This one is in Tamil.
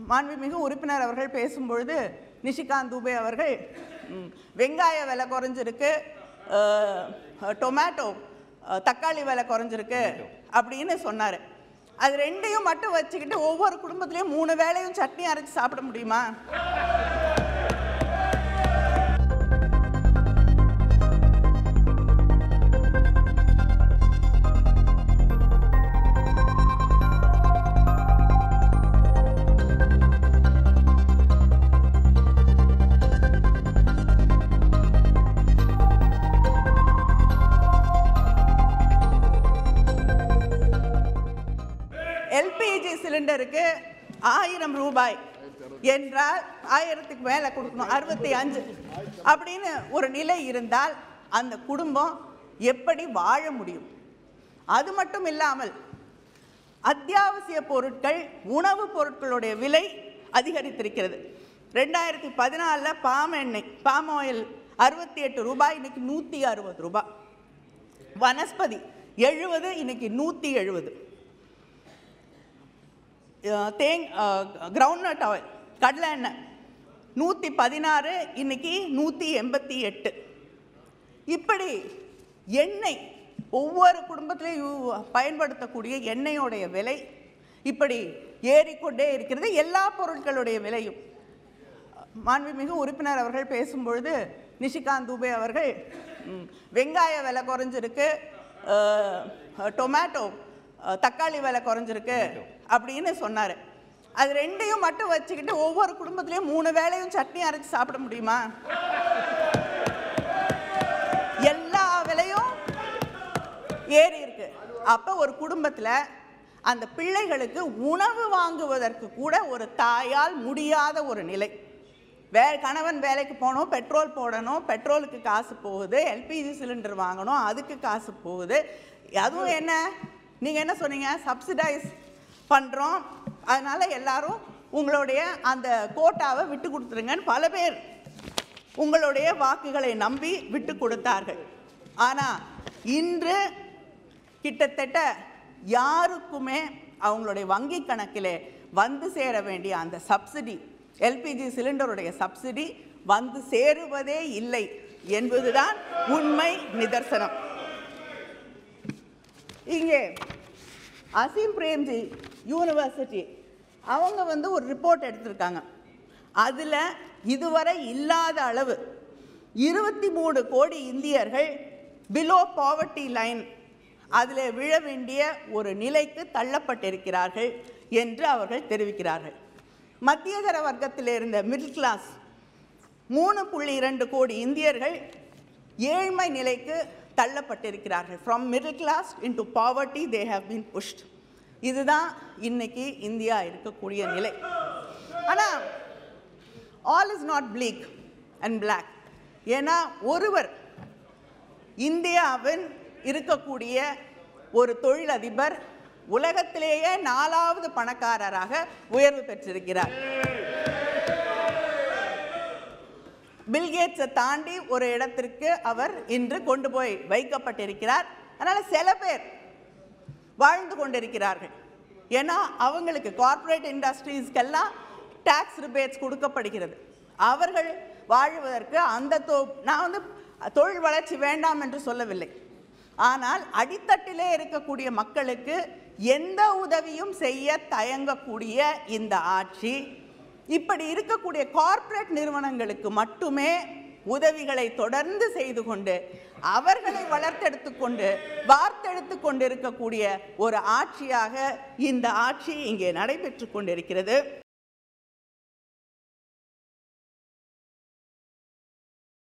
மாண்புமிகு உறுப்பினர் அவர்கள் பேசும்பொழுது நிஷிகாந்த் துபே அவர்கள் ம், வெங்காய விலை குறைஞ்சிருக்கு அஹ், டொமேட்டோ அஹ், தக்காளி விலை குறைஞ்சிருக்கு அப்படின்னு சொன்னார் அது ரெண்டையும் மட்டும் வச்சுக்கிட்டு ஒவ்வொரு குடும்பத்திலையும் மூணு வேளையும் சட்னி அரைச்சு சாப்பிட முடியுமா எல்பிஜி சிலிண்டருக்கு ஆயிரம் ரூபாய் என்றால் ஆயிரத்துக்கு மேலே கொடுக்கணும் அறுபத்தி அஞ்சு அப்படின்னு ஒரு நிலை இருந்தால் அந்த குடும்பம் எப்படி வாழ முடியும் அது மட்டும் இல்லாமல் அத்தியாவசிய பொருட்கள் உணவுப் பொருட்களுடைய விலை அதிகரித்திருக்கிறது ரெண்டாயிரத்தி பதினாலில் பாம் எண்ணெய் பாம் ஆயில் அறுபத்தி எட்டு ரூபாய் இன்னைக்கு நூற்றி அறுபது ரூபாய் வனஸ்பதி எழுபது இன்னைக்கு நூற்றி எழுபது தேங் கிரவுண்ட்நட் ஆயில் கடலை எண்ணெய் நூற்றி பதினாறு இன்னைக்கு நூற்றி எண்பத்தி எட்டு இப்படி எண்ணெய் ஒவ்வொரு குடும்பத்திலையும் யூ- பயன்படுத்தக்கூடிய எண்ணெயோடைய விலை இப்படி ஏறிக்கொண்டே இருக்கிறது எல்லா பொருட்களுடைய விலையும் மாண்புமிகு உறுப்பினர் அவர்கள் பேசும்பொழுது நிஷிகாந்த் துபே அவர்கள் ம், வெங்காய விலை குறைஞ்சிருக்கு அஹ், டொமேட்டோ அஹ், தக்காளி விலை குறைஞ்சிருக்கு அப்படின்னு சொன்னார் அது ரெண்டையும் மட்டும் வச்சுக்கிட்டு ஒவ்வொரு குடும்பத்திலையும் மூணு வேளையும் சட்னி அரைச்சு சாப்பிட முடியுமா எல்லா விலையும் ஏறி இருக்கு அப்ப ஒரு குடும்பத்துல அந்த பிள்ளைகளுக்கு உணவு வாங்குவதற்கு கூட ஒரு தாயால் முடியாத ஒரு நிலை வே கணவன் வேலைக்கு போகணும் பெட்ரோல் போடணும் பெட்ரோலுக்கு காசு போகுது எல்பிஜி சிலிண்டர் வாங்கணும் அதுக்கு காசு போகுது அதுவும் என்ன நீங்கள் என்ன சொன்னீங்க சப்சிடைஸ் பண்ணுறோம் அதனால எல்லாரும் உங்களுடைய அந்த கோட்டாவை விட்டு கொடுத்துருங்கன்னு பல பேர் உங்களுடைய வாக்குகளை நம்பி விட்டு கொடுத்தார்கள் ஆனால் இன்று கிட்டத்தட்ட யாருக்குமே அவங்களுடைய வங்கி கணக்கிலே வந்து சேர வேண்டிய அந்த சப்சிடி எல்பிஜி சிலிண்டருடைய சப்சிடி வந்து சேருவதே இல்லை என்பதுதான் உண்மை நிதர்சனம் இங்கே அசீம் பிரேம்ஜி யூனிவர்சிட்டி அவங்க வந்து ஒரு ரிப்போர்ட் எடுத்திருக்காங்க அதில் இதுவரை இல்லாத அளவு இருபத்தி மூணு கோடி இந்தியர்கள் பிலோ பாவர்ட்டி லைன் அதில் விழ வேண்டிய ஒரு நிலைக்கு தள்ளப்பட்டிருக்கிறார்கள் என்று அவர்கள் தெரிவிக்கிறார்கள் மத்தியதர வர்க்கத்தில் இருந்த மிடில் கிளாஸ் மூணு புள்ளி இரண்டு கோடி இந்தியர்கள் ஏழ்மை நிலைக்கு தள்ளப்பட்டிருக்கிறார்கள் from middle class into poverty they have been pushed இதுதான் இன்னைக்கு இந்தியா இருக்கக்கூடிய நிலை ஆனால் all is not bleak and black ஏன்னா ஒருவர் இந்தியாவின் இருக்கக்கூடிய ஒரு தொழிலதிபர் உலகத்திலேயே நாலாவது பணக்காரராக உயர்வு பெற்றிருக்கிறார் பில்கேட்ஸை தாண்டி ஒரு இடத்திற்கு அவர் இன்று கொண்டு போய் வைக்கப்பட்டிருக்கிறார் அதனால சில பேர் வாழ்ந்து கொண்டிருக்கிறார்கள் ஏன்னா அவங்களுக்கு கார்ப்பரேட் இண்டஸ்ட்ரீஸ்க்கெல்லாம் டேக்ஸ் ரிபேட்ஸ் கொடுக்கப்படுகிறது அவர்கள் வாழ்வதற்கு அந்த தொ நான் வந்து தொழில் வளர்ச்சி வேண்டாம் என்று சொல்லவில்லை ஆனால் அடித்தட்டிலே இருக்கக்கூடிய மக்களுக்கு எந்த உதவியும் செய்ய தயங்கக்கூடிய இந்த ஆட்சி இப்படி இருக்கக்கூடிய கார்ப்பரேட் நிறுவனங்களுக்கு மட்டுமே உதவிகளை தொடர்ந்து செய்து கொண்டு அவர்களை வளர்த்தெடுத்து கொண்டு வார்த்தெடுத்து கொண்டு இருக்கக்கூடிய ஒரு ஆட்சியாக இந்த ஆட்சி இங்கே நடைபெற்று கொண்டிருக்கிறது